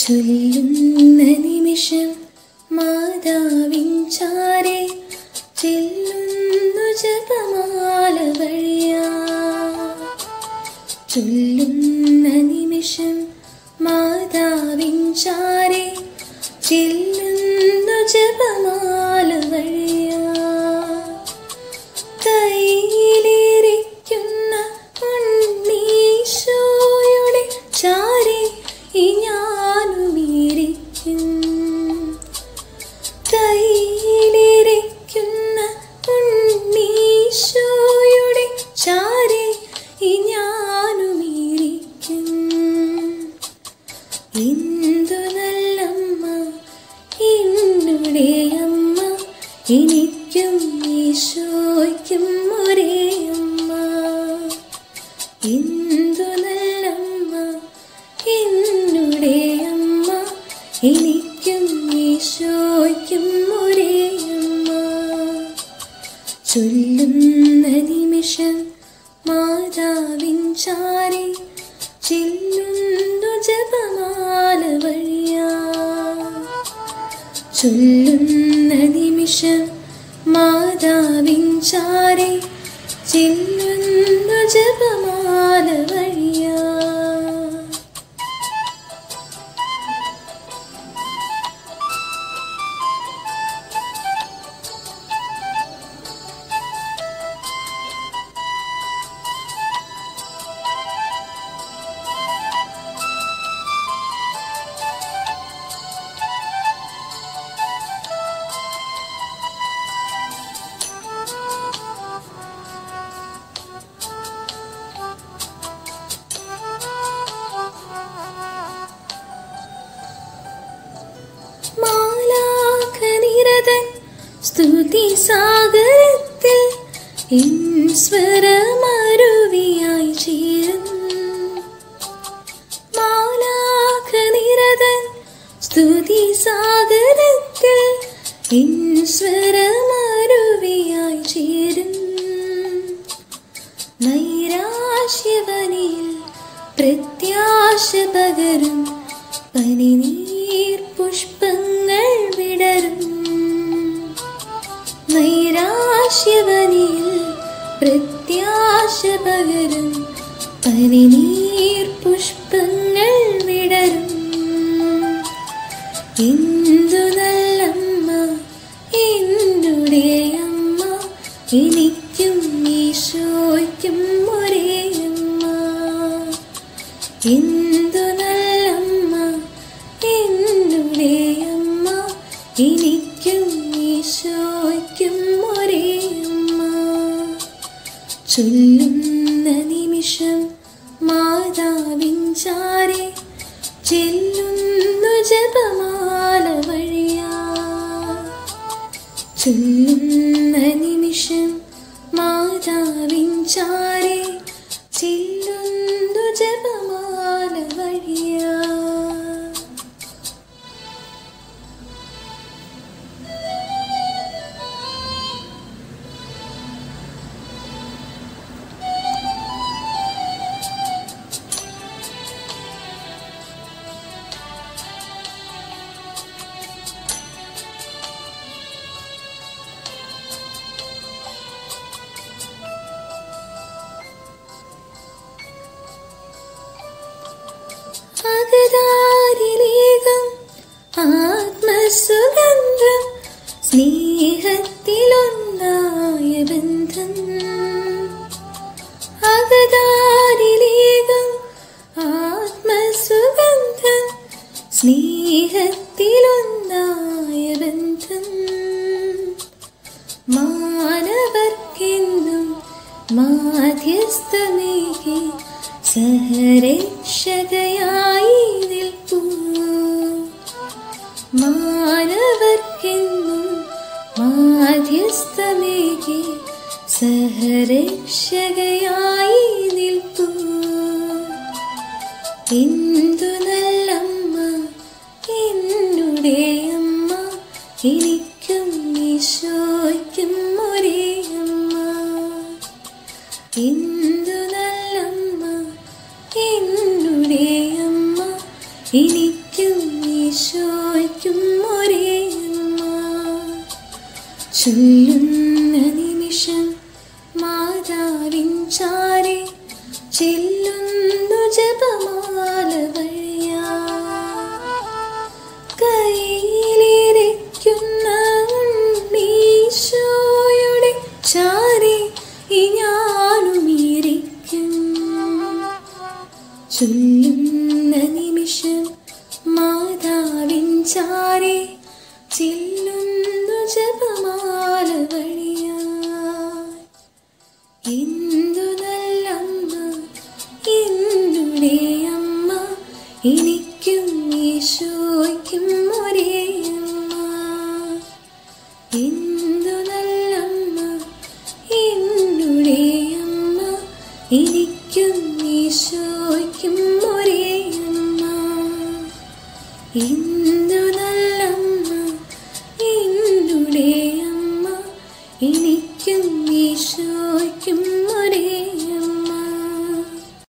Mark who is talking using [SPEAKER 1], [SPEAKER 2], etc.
[SPEAKER 1] ചൊല്ലുന്ന നിമിഷം മാതാവിൻ ചാരെ ചെല്ലുന്നു ജപമാല വഴിയാ ചൊല്ലുന്ന നിമിഷം മാതാവിൻ ചാരെ ചെല്ലുന്നു ജപമാല വഴിയാ കയ്യിലിരിക്കുന്ന ഉണ്ണീശോയുടെ ചാരെ ഈ ഞാനുമിരിക്കും കയ്യിലിരിക്കുന്ന ഉണ്ണീശോയുടെ ചാരെ ഈ ഞാനുമിരിക്കും എന്തു നല്ലമ്മ എന്നുടെ അമ്മ എനിക്കും ഈശോയ്ക്കും ഒരേ അമ്മ എന്തു നല്ലമ്മ എന്നുടെ അമ്മ എനിക്കും ഈശോയ്ക്കും ഒരേ അമ്മ ചൊല്ലുന്ന നിമിഷം മാതാവിൻ ചാരി ചെല്ലുന്നു ജപമാല വഴിയാ ചൊല്ലുന്ന നിമിഷം മാതാവിൻ ചാരി ചെല്ലുന്നു ജപമാല വഴിയാ മാലാഖനിരതൻ സ്തുതി സാഗരത്തിൽ എൻ സ്വരമരുവിയായി ചേരും മാലാഖനിരതൻ സ്തുതി സാഗരത്തിൽ എൻ സ്വരമരുവിയായി ചേരും നൈരാശ്യവനിൽ പ്രത്യാശ പകരും പനിനീർ പുഷ്പങ്ങൾ വിടരും നൈരാശ്യവനിൽ പ്രത്യാശ പകരും പനിനീർ പുഷ്പങ്ങൾ വിടരും എന്തു നല്ലമ്മ എന്നുടെ അമ്മ എനിക്കും ഈശോയ്ക്കും ഒരേ അമ്മ എന്തു നല്ലമ്മ എന്നുടെ അമ്മ എനിക്കും ഈശോയ്ക്കും ഒരേ അമ്മ ചൊല്ലുന്ന നിമിഷം മാതാവിൻ ചാരെ ചെല്ലുന്നു ജപമാല വഴിയാ ചൊല്ലുന്ന നിമിഷം മാതാവിൻ ചാരെ ചെല്ലുന്നു ജപമാല വഴിയാ അകതാരിലേകം ആത്മസുഗന്ധം സ്നേഹത്തിലൊന്നായ ബന്ധം അകതാരിലേകം ആത്മസുഗന്ധം സ്നേഹത്തിലൊന്നായ ബന്ധം മാനവർക്കെന്നും മാധ്യസ്ഥമേകി സഹരക്ഷകയായി നിൽപ്പൂ മാനവർക്കെന്നും മാധ്യസ്ഥമേകി സഹരക്ഷകയായി നിൽപ്പൂ എന്തു നല്ലമ്മ എന്നുടെ അമ്മ എനിക്കും ഈശോയ്ക്കും ഒരേ അമ്മ എന്തു നല്ലമ്മ എന്നുടെ അമ്മ എനിക്കും ചൊല്ലുന്ന നിമിഷം മാതാവിൻ ചാരെ ചെല്ലുന്നു ജപമാല വഴിയാ കയ്യിലിരിക്കുന്ന ഉണ്ണീശോയുടെ ചാരെ ഈ ഞാനുമിരിക്കും ചൊല്ലുന്ന നിമിഷം മാതാവിൻ ചാരെ ചെല്ലുന്നു ജപമാല വഴിയാ എന്തു നല്ലമ്മ എന്നുടെ അമ്മ എനിക്കും ഈശോയ്ക്കും ഒരേ അമ്മ എന്തു നല്ലമ്മ എന്നുടെ അമ്മ എനിക്കും ഈശോയ്ക്കും ഒരേ അമ്മ